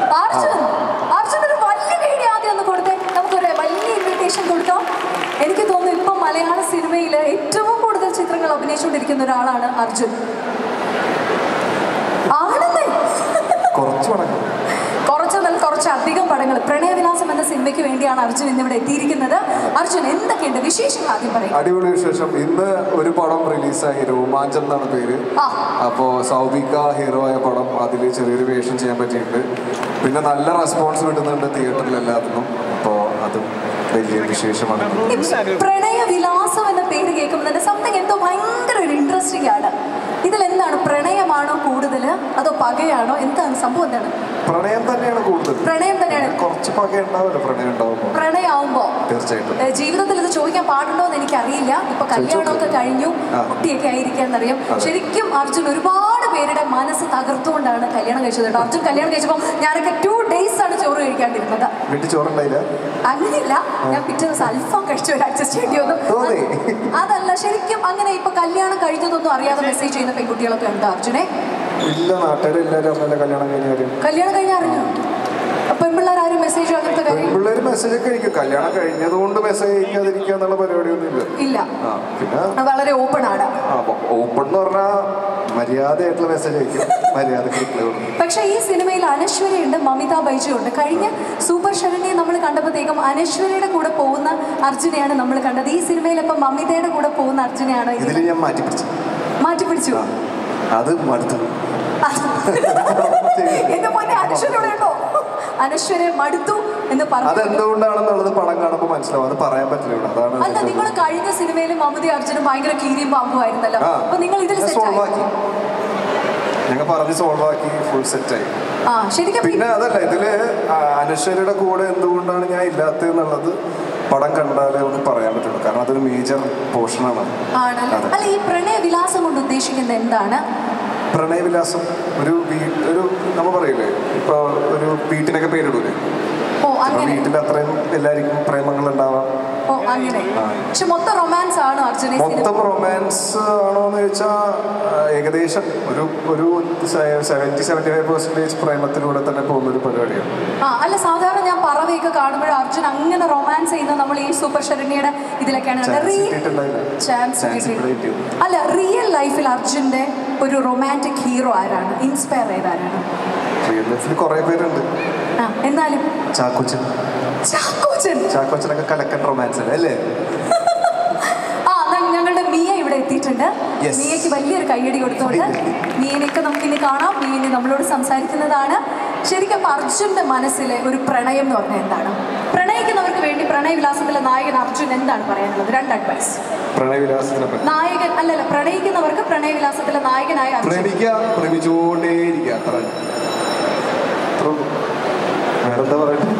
അർജുൻ അർജുൻ ഒരു വലിയ കൈഡി ആദ്യം ഒന്ന് കൊടുത്തേ നമുക്കൊരു വലിയ ഇൻവിറ്റേഷൻ കൊടുക്കാം എനിക്ക് തോന്നുന്നു ഇപ്പം മലയാള സിനിമയിൽ ഏറ്റവും കൂടുതൽ ചിത്രങ്ങൾ അഭിനയിച്ചുകൊണ്ടിരിക്കുന്ന ഒരാളാണ് അർജുൻ ആണെന്നേ കുറച്ച് പടങ്ങൾ കുറച്ച് നല്ല കുറച്ച് അധികം പടങ്ങൾ പ്രണയവിലാസം എന്ന സിനിമയ്ക്ക് വേണ്ടിയാണ് അർജുൻ ഇന്നിവിടെ എത്തിയിരിക്കുന്നത് അർജുൻ എന്തൊക്കെയുണ്ട് വിശേഷങ്ങൾ ആദ്യം പറയും അടിപൊളി വിശേഷം ഇന്ന് ഒരു പടം റിലീസായി രോമാഞ്ചം എന്നാണ് പേര് ആ. അപ്പോൾ സൗബിക ഹീറോ ആയ പടം അതിൽ ചെറിയൊരു വേഷം ചെയ്യാൻ പറ്റിയിട്ടുണ്ട് പിന്നെ നല്ല റെസ്പോൺസ് കിട്ടുന്നുണ്ട് തിയേറ്ററിൽ എല്ലാത്തിനും അപ്പോൾ അതും വലിയ വിശേഷമാണ് ഈ പ്രണയവിലാസം എന്ന പേര് കേൾക്കുമ്പോൾ തന്നെ സംതിങ് എന്തോ ഭയങ്കര ഒരു ഇൻട്രസ്റ്റിംഗ് ആണ് ഇതിൽ എന്താണ് പ്രണയമാണോ കൂടുതൽ അതോ പകയാണോ എന്താണ് സംഭവം എന്താണ് പ്രണയം തന്നെയാണ് കൂടുതൽ പ്രണയം തന്നെയാണ് കുറച്ച് പക ഉണ്ടാവില്ല പ്രണയം ഉണ്ടാവുമ്പോൾ പ്രണയമാവുമ്പോ തീർച്ചയായിട്ടും ഏഹ് ജീവിതത്തിൽ ഇത് ചോദിക്കാൻ പാടുണ്ടോ എന്ന് എനിക്കറിയില്ല ഇപ്പൊ കല്യാണമൊക്കെ കഴിഞ്ഞു ആ. കുട്ടിയൊക്കെ ആയിരിക്കാന്നറിയാം അതെ. ശരിക്കും അർജുൻ ഒരുപാട് പേരുടെ മനസ്സ് തകർത്തുകൊണ്ടാണ് കല്യാണം കഴിച്ചത് കേട്ടോ അർജുൻ കല്യാണം കഴിച്ചപ്പോൾ ഞാനൊക്കെ ടു ഡേയ്സ് ആണ് ചോറ് കഴിക്കാണ്ടിരുന്നത് വീട്ടിൽ ചോറുണ്ടായില്ല അങ്ങനെയല്ല ഞാൻ പിറ്റേ ദിവസം അൽഫാം കഴിച്ചു ഒരു അഡ്ജസ്റ്റ് ചെയ്യേണ്ടി വന്നു തോന്നി. അതല്ല ശരിക്കും അങ്ങനെ ഇപ്പൊ കല്യാണം കഴിഞ്ഞതൊന്നും അറിയാതെ മെസ്സേജ് ചെയ്യുന്ന പെൺകുട്ടികളൊക്കെ ഉണ്ട് അർജുനെ ഇല്ല നാട്ടുകാരെല്ലാവരും അറിഞ്ഞില്ല കല്യാണം കഴിഞ്ഞ കാര്യം കല്യാണം കഴിഞ്ഞ അറിഞ്ഞു പെൺപിള്ളേർ ആരും മെസ്സേജ് അങ്ങനത്തെ കാര്യം പെൺപിള്ളേർ മെസ്സേജ് ഒക്കെ അയക്കും കല്യാണം കഴിഞ്ഞതുകൊണ്ട് മെസ്സേജ് അയക്കാതിരിക്കുക എന്നുള്ള പരിപാടിയൊന്നും ഇല്ല ഇല്ല ആ പിന്നെ അത് വളരെ ഓപ്പൺ ആണ് ഓപ്പൺ എന്ന് പറഞ്ഞാൽ മര്യാദയായിട്ടുള്ള മെസ്സേജ് അയക്കും മര്യാദ റിപ്ലൈ കൊടുക്കും പക്ഷേ ഈ സിനിമയിൽ അനശ്വരയുണ്ട് മമിത ബൈജു ഉണ്ട് കഴിഞ്ഞ സൂപ്പർ ശരണ്യെ നമ്മൾ കണ്ടപ്പോഴത്തേക്കും അനശ്വരയുടെ കൂടെ പോകുന്ന അർജുനെയാണ് നമ്മൾ കണ്ടത് ഈ സിനിമയിൽ ഇപ്പം മമിതയുടെ കൂടെ പോകുന്ന അർജുനെയാണോ ഇതിൽ ഇതിൽ ഞാൻ മാറ്റി പിടിച്ചു മാറ്റി പിടിച്ചു ആ, അത് മടുത്തു എന്റെ പൊന്നെ അനശ്വരയുടെ ഉണ്ടോ അനശ്വരെ മടുത്തു എന്ന് പറഞ്ഞു അതെന്തുകൊണ്ടാണെന്നുള്ളത് പടം കാണുമ്പോൾ മനസ്സിലാവും അത് പറയാൻ പറ്റില്ല ഇവിടെ അതാണ് അല്ല നിങ്ങൾ കഴിഞ്ഞ സിനിമയിലും മമതി അർജുനും ഭയങ്കര കീരിയും പാമ്പും ആയിരുന്നല്ലോ ആ, അപ്പൊ നിങ്ങൾ ഇതിൽ ഞാൻ സെറ്റ് solve ആയി ആക്കി ഞങ്ങൾ പറഞ്ഞ് സോൾവ് ആക്കി ഫുൾ സെറ്റായി ആ ശരിക്കും പിന്നെ അതല്ല ഇതില് ആ, അനശ്വരയുടെ കൂടെ എന്തുകൊണ്ടാണ് ഞാൻ ഇല്ലാത്തതെന്നുള്ളത് പടം കണ്ടാലേ നമുക്ക് പറയാൻ പറ്റുള്ളൂ കാരണം അതൊരു മേജർ പോർഷനാണ് ആണല്ലേ അതെ. അല്ല ഈ പ്രണയവിലാസം കൊണ്ട് ഉദ്ദേശിക്കുന്നത് എന്താണ് പ്രണയവിലാസം ഒരു വീ ഒരു നമ്മൾ പറയില്ലേ ഇപ്പൊ ഒരു വീട്ടിനൊക്കെ പേരിടൂലേ ഓ അപ്പൊ അങ്ങനെ വീട്ടിൽ അത്രയും എല്ലാവർക്കും പ്രേമങ്ങൾ ഉണ്ടാവാം ഓ അങ്ങനെ ആ. പക്ഷെ മൊത്തം റൊമാൻസ് ആണ് അർജുനെ മൊത്തം റൊമാൻസ് ആണോ എന്ന് ചോദിച്ചാൽ ഏകദേശം ഒരു ഒരു സെവൻറ്റി സെവൻറ്റി ഫൈവ് പെർസെൻറ്റേജ് പ്രേമത്തിലൂടെ തന്നെ പോകുന്ന ഒരു പരിപാടിയാണ് ആ അല്ല സാധാരണ ഞാൻ പറവയൊക്കെ കാണുമ്പോൾ അർജുൻ അങ്ങനെ റൊമാൻസ് ചെയ്യുന്ന നമ്മൾ ഈ സൂപ്പർ ശരണ്യയുടെ ഇതിലൊക്കെയാണ് Chance റീ കിട്ടിയിട്ടുണ്ടായില്ല. ചാൻസ് Chance ഇവിടെ കിട്ടി. അല്ല റിയൽ ലൈഫിൽ അർജുന്റെ ഒരു റൊമാൻറ്റിക് ഹീറോ ആരാണ് ഇൻസ്പയർ ചെയ്ത ആരാണ് റിയൽ ലൈഫിൽ കുറേ പേരുണ്ട് ആ എന്നാലും ചാക്കോച്ചൻ ചാക്കോച്ചൻ ചാക്കോച്ചനൊക്കെ കലക്കൻ റൊമാൻസ് അല്ലേ ആ എന്നാ ഞങ്ങളുടെ മിയ ഇവിടെ എത്തിയിട്ടുണ്ട് Yes. മിയയ്ക്ക് വലിയൊരു കയ്യടി കൊടുത്തുകൊണ്ട് മിയനെയൊക്കെ നമുക്ക് ഇനി കാണാം മിയ ഇനി നമ്മളോട് സംസാരിക്കുന്നതാണ് ശരിക്കും അപ്പൊ അർജുന്റെ മനസ്സിലെ ഒരു പ്രണയം എന്ന് പറഞ്ഞാൽ എന്താണ് പ്രണയിക്കുന്നവർക്ക് വേണ്ടി പ്രണയവിലാസത്തിലെ നായകൻ അർജുൻ എന്താണ് പറയാനുള്ളത് രണ്ട് അഡ്വൈസ് പ്രണയവിലാസത്തിനെ പറ്റി നായകൻ അല്ലല്ല പ്രണയിക്കുന്നവർക്ക് പ്രണയവിലാസത്തിലെ നായകനായ അർജുൻ പ്രേമിക്കുക പ്രേമിച്ചുകൊണ്ടേയിരിക്കുക അത്ര അത്ര ഉള്ളൂ. വേറെന്താ പറയട്ടെ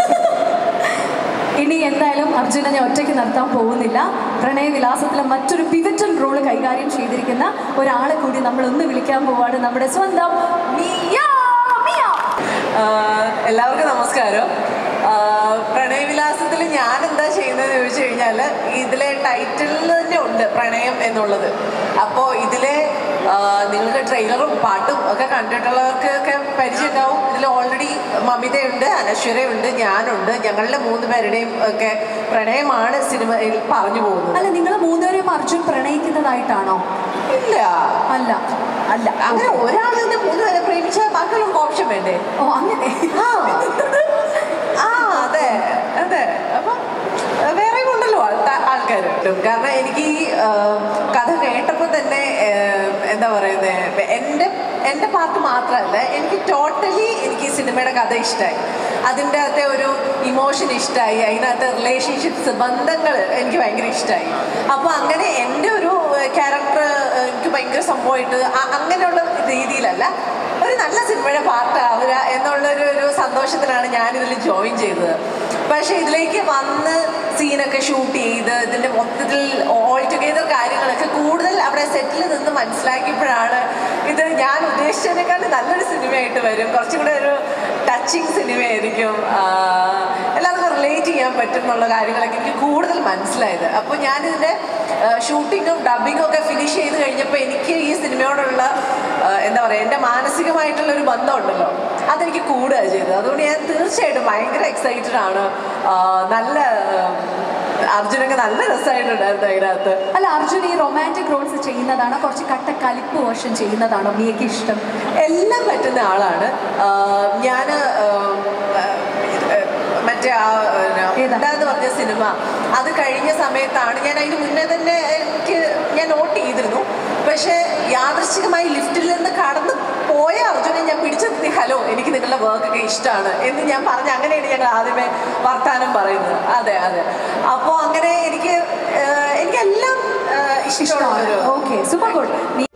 ഇനി എന്തായാലും അർജുനെ ഞാൻ ഒറ്റയ്ക്ക് നിർത്താൻ പോകുന്നില്ല പ്രണയവിലാസത്തിലെ മറ്റൊരു പിവറ്റൽ റോൾ കൈകാര്യം ചെയ്തിരിക്കുന്ന ഒരാളെ കൂടി നമ്മൾ ഒന്ന് വിളിക്കാൻ പോവാണ് നമ്മുടെ സ്വന്തം മിയ മിയ ആഹ് എല്ലാവർക്കും നമസ്കാരം ആഹ് പ്രണയവിലാസത്തിൽ ഞാൻ എന്താ ചെയ്യുന്നതെന്ന് ചോദിച്ചു കഴിഞ്ഞാൽ ഇതിലെ ടൈറ്റിലിൽ തന്നെ ഉണ്ട് പ്രണയം എന്നുള്ളത് അപ്പോൾ ഇതിലെ ആഹ് നിങ്ങൾക്ക് ട്രെയിലറും പാട്ടും ഒക്കെ കണ്ടിട്ടുള്ളവർക്ക് ഒക്കെ പരിചയം ഉണ്ടാവും ഇതിൽ ഓൾറെഡി മമിതയുണ്ട് അനശ്വരയുണ്ട് ഞാനുണ്ട് ഞങ്ങളുടെ മൂന്ന് പേരുടെയും ഒക്കെ പ്രണയമാണ് സിനിമയിൽ പറഞ്ഞു പോകുന്നത് അല്ല നിങ്ങൾ മൂന്നുപേരെയും അർജുൻ പ്രണയിക്കുന്നതായിട്ടാണോ ഇല്ല അല്ല അല്ല അങ്ങനെ ഒരാൾ തന്നെ മൂന്ന് പേരെ പ്രേമിച്ചാൽ ബാക്കിയുള്ള ഓപ്ഷൻ വേണ്ടേ ഓ അങ്ങനെ ആ. ആ അതെ അതെ അപ്പം വേറെ ഉണ്ടല്ലോ ആൾക്കാർ കാരണം എനിക്ക് ഈ ആ, കഥ കേട്ടപ്പോൾ തന്നെ ആ, എന്താ പറയുന്നത് എൻ്റെ എൻ്റെ പാർട്ട് മാത്രമല്ല എനിക്ക് ടോട്ടലി എനിക്ക് ഈ സിനിമയുടെ കഥ ഇഷ്ടമായി അതിൻ്റെ അകത്തെ ഒരു ഇമോഷൻ ഇഷ്ടമായി അതിനകത്തെ റിലേഷൻഷിപ്സ് ബന്ധങ്ങൾ എനിക്ക് ഭയങ്കര ഇഷ്ടമായി അപ്പോൾ അങ്ങനെ എൻ്റെ ഒരു ക്യാരക്ടർ എനിക്ക് ഭയങ്കര സംഭവമായിട്ട് അ- അങ്ങനെയുള്ള രീതിയിലല്ല ഒരു നല്ല സിനിമയുടെ പാർട്ടാവുക എന്നുള്ളൊരു ഒരു സന്തോഷത്തിലാണ് ഞാനിതിൽ ജോയിൻ ചെയ്തത് പക്ഷേ ഇതിലേക്ക് വന്ന് സീനൊക്കെ ഷൂട്ട് ചെയ്ത് ഇതിൻ്റെ മൊത്തത്തിൽ ഓൾ ടുഗെദർ കാര്യങ്ങളൊക്കെ കൂടുതൽ അവിടെ സെറ്റിൽ നിന്ന് മനസ്സിലാക്കിയപ്പോഴാണ് ഇത് ഞാൻ ഉദ്ദേശിച്ചതിനേക്കാളും നല്ലൊരു സിനിമയായിട്ട് വരും കുറച്ചും കൂടെ ഒരു ടച്ചിങ് സിനിമയായിരിക്കും ആഹ് എല്ലാവർക്കും റിലേറ്റ് ചെയ്യാൻ പറ്റും എന്നുള്ള കാര്യങ്ങളൊക്കെ എനിക്ക് കൂടുതൽ മനസ്സിലായത് അപ്പോൾ ഞാനിതിൻ്റെ ഷൂട്ടിങ്ങും ഡബിങ്ങും ഒക്കെ ഫിനിഷ് ചെയ്ത് കഴിഞ്ഞപ്പോൾ എനിക്ക് ഈ സിനിമയോടുള്ള ആഹ് എന്താ പറയുക എൻ്റെ മാനസികമായിട്ടുള്ള ഒരു ബന്ധമുണ്ടല്ലോ അതെനിക്ക് കൂടുക ചെയ്തത് അതുകൊണ്ട് ഞാൻ തീർച്ചയായിട്ടും ഭയങ്കര എക്സൈറ്റഡ് ആണ് ആ, നല്ല ആ, അർജുനൊക്കെ നല്ല രസമായിട്ടുണ്ടായിരുന്നു അതിനകത്ത് അല്ല അർജുൻ ഈ റൊമാൻറ്റിക് റോൾസ് ചെയ്യുന്നതാണോ കുറച്ച് കട്ട കലിപ്പ് വേർഷൻ ചെയ്യുന്നതാണോ മിയക്ക് ഇഷ്ടം എല്ലാം പറ്റുന്ന ആളാണ് ഞാൻ മറ്റേ ആ ഏതാ? എന്താന്ന് പറഞ്ഞ സിനിമ അത് കഴിഞ്ഞ സമയത്താണ് ഞാൻ അതിന് മുന്നേ തന്നെ എനിക്ക് ഞാൻ നോട്ട് ചെയ്തിരുന്നു പക്ഷേ യാദൃശ്ചികമായി ലിഫ്റ്റിൽ നിന്ന് കടന്നു പോയ അർജുനെ ഞാൻ പിടിച്ചു നിർത്തി ഹലോ എനിക്ക് നിങ്ങളുടെ വർക്കൊക്കെ ഇഷ്ടമാണ് എന്ന് ഞാൻ പറഞ്ഞ് അങ്ങനെയാണ് ഞങ്ങൾ ആദ്യമേ വർത്താനം പറയുന്നത് അതെ അതെ അപ്പോൾ അങ്ങനെ എനിക്ക് ഏഹ്, എനിക്കെല്ലാം ഏഹ്, ഇഷ്ടമുള്ള ഇഷ്ടമാണ് ഒരു ഓക്കെ സൂപ്പർ ഗുഡ്